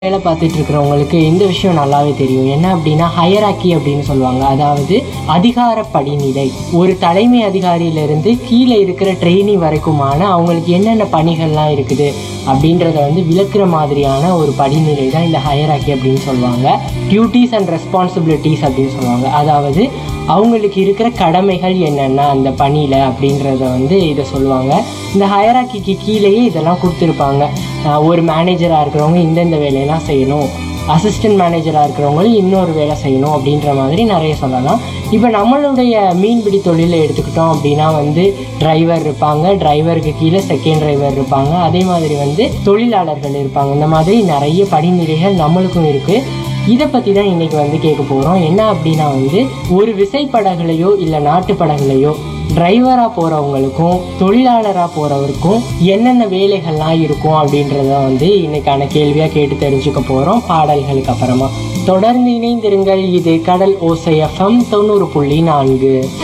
வேலை பார்த்துட்டு இருக்கிறவங்களுக்கு இந்த விஷயம் நல்லாவே தெரியும் என்ன அப்படின்னா ஹையராக்கி அப்படின்னு சொல்லுவாங்க அதாவது அதிகார படிநிலை ஒரு தலைமை அதிகாரியிலிருந்து கீழே இருக்கிற ட்ரெயினி வரைக்குமான அவங்களுக்கு என்னென்ன பணிகள்லாம் இருக்குது அப்படின்றத வந்து விளக்குற மாதிரியான ஒரு படிநிலை தான் இந்த ஹையராக்கி அப்படின்னு சொல்லுவாங்க டியூட்டிஸ் அண்ட் ரெஸ்பான்சிபிலிட்டிஸ் அப்படின்னு சொல்லுவாங்க அதாவது அவங்களுக்கு இருக்கிற கடமைகள் என்னென்ன அந்த பணியில் அப்படின்றத வந்து இதை சொல்லுவாங்க இந்த ஹயராக்கிக்கு கீழேயே இதெல்லாம் கொடுத்துருப்பாங்க ஆஹ் ஒரு மேனேஜராக இருக்கிறவங்க இந்தந்த வேலையெல்லாம் செய்யணும் அசிஸ்டன்ட் மேனேஜராக இருக்கிறவங்களும் இன்னொரு வேலை செய்யணும் அப்படின்ற மாதிரி நிறைய சொல்லலாம் இப்போ நம்மளுடைய மீன்பிடி தொழிலை எடுத்துக்கிட்டோம் அப்படின்னா வந்து டிரைவர் இருப்பாங்க டிரைவருக்கு கீழே செகண்ட் டிரைவர் இருப்பாங்க அதே மாதிரி வந்து தொழிலாளர்கள் இருப்பாங்க இந்த மாதிரி நிறைய படிநிலைகள் நம்மளுக்கும் இருக்குது இதை பற்றி தான் இன்னைக்கு வந்து கேட்க போகிறோம் என்ன அப்படின்னா வந்து ஒரு விசைப்படகுலையோ இல்லை நாட்டு படகுலையோ டிரைவராக போகிறவங்களுக்கும் தொழிலாளராக போகிறவருக்கும் என்னென்ன வேலைகள்லாம் இருக்கும் அப்படின்றத வந்து இன்னைக்கான கேள்வியாக கேட்டு தெரிஞ்சுக்க போகிறோம் பாடல்களுக்கு அப்புறமா தொடர்ந்து இணைந்திருங்கள் இது கடல் ஓசை எஃப்எம் தொண்ணூறு புள்ளி நான்கு